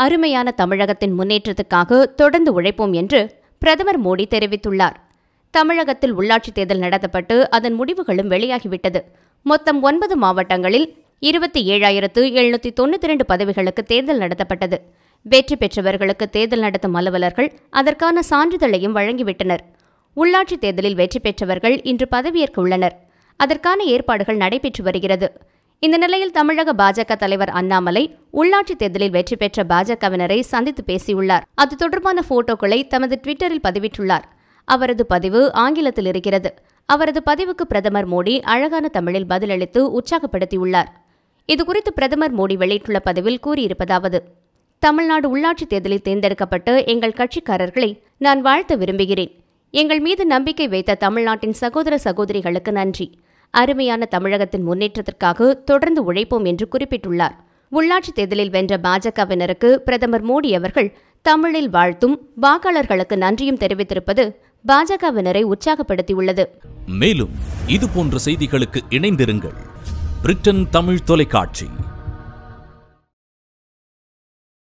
அருமையான தமிழகத்தின் முன்னேற்றத்துக்காக தொடர்ந்து உழைப்போம் என்று பிரதமர் மோடி தெரிவித்துள்ளார் தமிழகத்தில் உள்ளாட்சித் தேர்தல் நடத்தப்பட்டு அதன் முடிவுகளும் வெளியாகிவிட்டது மொத்தம் ஒன்பது மாவட்டங்களில் இருபத்தி ஏழாயிரத்து எழுநூத்தி தொண்ணூத்தி இரண்டு பதவிகளுக்கு தேர்தல் நடத்தப்பட்டது வெற்றி பெற்றவர்களுக்கு தேர்தல் நடத்தும் அலுவலர்கள் அதற்கான சான்றிதழையும் வழங்கிவிட்டனர் உள்ளாட்சித் தேர்தலில் வெற்றி பெற்றவர்கள் இன்று பதவியேற்க உள்ளனர் அதற்கான ஏற்பாடுகள் நடைபெற்று வருகிறது இந்த நிலையில் தமிழக பாஜக தலைவர் அண்ணாமலை உள்ளாட்சித் தேர்தலில் வெற்றி பெற்ற பாஜகவினரை சந்தித்து பேசியுள்ளார் அது தொடர்பான போட்டோக்களை தமது ட்விட்டரில் பதிவிட்டுள்ளார் அவரது பதிவு ஆங்கிலத்தில் இருக்கிறது அவரது பதிவுக்கு பிரதமர் மோடி அழகான தமிழில் பதிலளித்து உற்சாகப்படுத்தியுள்ளார் இதுகுறித்து பிரதமர் மோடி வெளியிட்டுள்ள பதிவில் கூறியிருப்பதாவது தமிழ்நாடு உள்ளாட்சித் தேர்தலில் தேர்ந்தெடுக்கப்பட்ட எங்கள் கட்சிக்காரர்களை நான் வாழ்த்த விரும்புகிறேன் எங்கள் மீது நம்பிக்கை வைத்த தமிழ்நாட்டின் சகோதர சகோதரிகளுக்கு நன்றி அருமையான தமிழகத்தின் முன்னேற்றத்திற்காக தொடர்ந்து உழைப்போம் என்று குறிப்பிட்டுள்ளார் உள்ளாட்சித் தேர்தலில் வென்ற பாஜகவினருக்கு பிரதமர் மோடி அவர்கள் தமிழில் வாழ்த்தும் வாக்காளர்களுக்கு நன்றியும் தெரிவித்திருப்பது பாஜகவினரை உற்சாகப்படுத்தியுள்ளது மேலும் இது போன்ற செய்திகளுக்கு இணைந்திருங்கள் பிரிட்டன் தமிழ் தொலைக்காட்சி